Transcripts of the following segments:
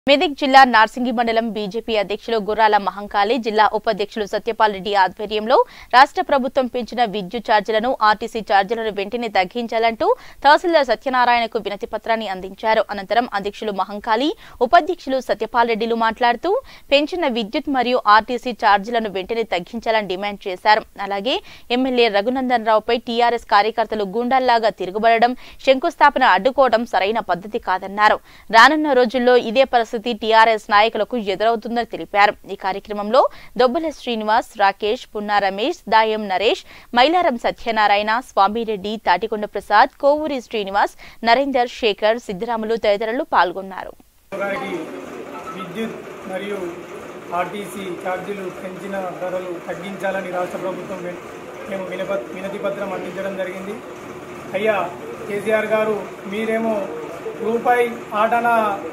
మెదక్ జిల్లా నార్సింగి మండలం బీజేపీ అధ్యక్షులు గుర్రాల మహంకాళి జిల్లా ఉపాధ్యక్షులు సత్యపాల్ రెడ్డి ఆధ్వర్యంలో రాష్ట్ర ప్రభుత్వం పెంచిన విద్యుత్ ఛార్జీలను ఆర్టీసీ ఛార్జీలను వెంటనే తగ్గించాలంటూ తహసీల్దార్ సత్యనారాయణకు వినతి పత్రాన్ని అందించారు అనంతరం అధ్యక్షులు మహంకాళి ఉపాధ్యక్షులు సత్యపాల్ రెడ్డిలు మాట్లాడుతూ పెంచిన విద్యుత్ మరియు ఆర్టీసీ ఛార్జీలను వెంటనే తగ్గించాలని డిమాండ్ చేశారు అలాగే ఎమ్మెల్యే రఘునందన్ రావుపై టీఆర్ఎస్ కార్యకర్తలు గూండాల్లాగా తిరుగుబడడం శంకుస్థాపన అడ్డుకోవడం సరైన పద్ధతి కాదన్నారు రానున్న రోజుల్లో ఇదే పరిస్థితి టీఆర్ఎస్ నాయకులకు ఎదురవుతుందని తెలిపారు ఈ కార్యక్రమంలో దొబ్బల శ్రీనివాస్ రాకేష్ పున్నా రమేష్ దాయం నరేష్ మైలారం సత్యనారాయణ స్వామిరెడ్డి తాటికొండ ప్రసాద్ కోవూరి శ్రీనివాస్ నరేందర్ శేఖర్ సిద్దిరాములు తదితరులు పాల్గొన్నారు గారికి విద్యుత్ మరియు ఆర్టీసీ ఛార్జీలు పెంచిన ధరలు తగ్గించాలని రాష్ట్ర ప్రభుత్వం వె- మేము వినప వినతి పత్రం అందించడం జరిగింది అయ్యా కేసీఆర్ గారు మీరేమో రూపాయి ఆటన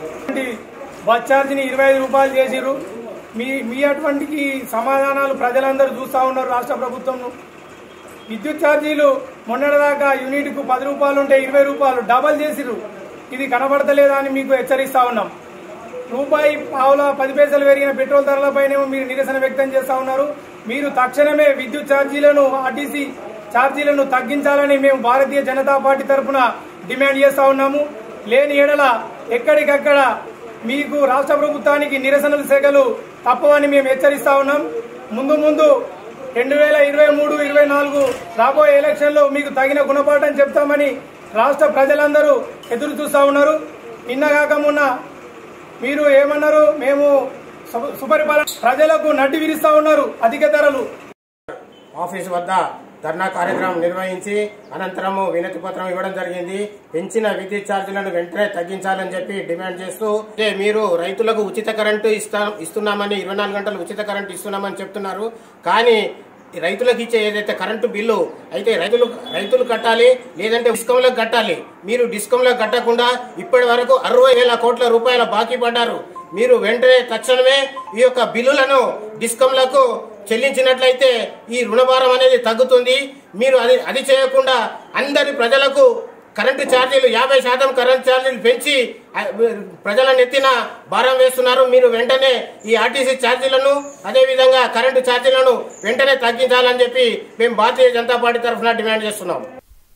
బస్ ఛార్జీని ఇరవై ఐదు రూపాయలు చేసిర్రు మీ మీ అటువంటికి సమాధానాలు ప్రజలందరూ చూస్తూ ఉన్నారు రాష్ట్ర ప్రభుత్వం విద్యుత్ ఛార్జీలు మొన్నటిదాకా యూనిట్కు పది రూపాయలు ఉంటే ఇరవై రూపాయలు డబల్ చేసిర్రు ఇది కనబడతలేదా అని మీకు హెచ్చరిస్తా ఉన్నాం రూపాయి పావుల పది పైసలు పెరిగిన పెట్రోల్ ధరలపైనేమో మీరు నిరసన వ్యక్తం చేస్తా ఉన్నారు మీరు తక్షణమే విద్యుత్ ఛార్జీలను ఆర్టీసీ ఛార్జీలను తగ్గించాలని మేము భారతీయ జనతా పార్టీ తరఫున డిమాండ్ చేస్తా ఉన్నాము లేని ఎడల ఎక్కడికక్కడ మీకు రాష్ట్ర ప్రభుత్వానికి నిరసనల శాఖలు తప్పవని మేము హెచ్చరిస్తా ఉన్నాం ముందు ముందు రెండు వేల ఇరవై మూడు ఇరవై నాలుగు రాబోయే ఎలక్షన్లో మీకు తగిన గుణపాఠం చెప్తామని రాష్ట్ర ప్రజలందరూ ఎదురు చూస్తా ఉన్నారు నిన్నగాక మొన్న మీరు ఏమన్నారు మేము సు- సుపరిపాలన ప్రజలకు నడ్డి విరుస్తా ఉన్నారు అధిక ధరలు ఆఫీస్ వద్ద ధర్నా కార్యక్రమం నిర్వహించి అనంతరము వినతి పత్రం ఇవ్వడం జరిగింది పెంచిన విద్యుత్ ఛార్జీలను వెంటనే తగ్గించాలని చెప్పి డిమాండ్ చేస్తూ "ఏ, మీరు రైతులకు ఉచిత కరెంటు ఇస్తా ఇస్తున్నామని ఇరవై నాలుగు గంటలు ఉచిత కరెంటు ఇస్తున్నామని చెప్తున్నారు కానీ ఈ రైతులకు ఇచ్చే ఏదైతే కరెంటు బిల్లు అయితే రైతులు రైతులు కట్టాలి లేదంటే డిస్కంలకు కట్టాలి మీరు డిస్కంలకు కట్టకుండా ఇప్పటి వరకు అరవై వేల కోట్ల రూపాయల బాకీ పడ్డారు మీరు వెంటనే తక్షణమే ఈ యొక్క బిల్లులను డిస్కంలకు చెల్లించినట్లయితే ఈ రుణభారం అనేది తగ్గుతుంది మీరు అది అది చేయకుండా అందరి ప్రజలకు కరెంటు ఛార్జీలు యాభై శాతం కరెంటు ఛార్జీలు పెంచి ఆ, ప్రజల నెత్తిన భారం వేస్తున్నారు మీరు వెంటనే ఈ ఆర్టీసీ ఛార్జీలను అదేవిధంగా కరెంటు ఛార్జీలను వెంటనే తగ్గించాలని చెప్పి మేము భారతీయ జనతా పార్టీ తరఫున డిమాండ్ చేస్తున్నాం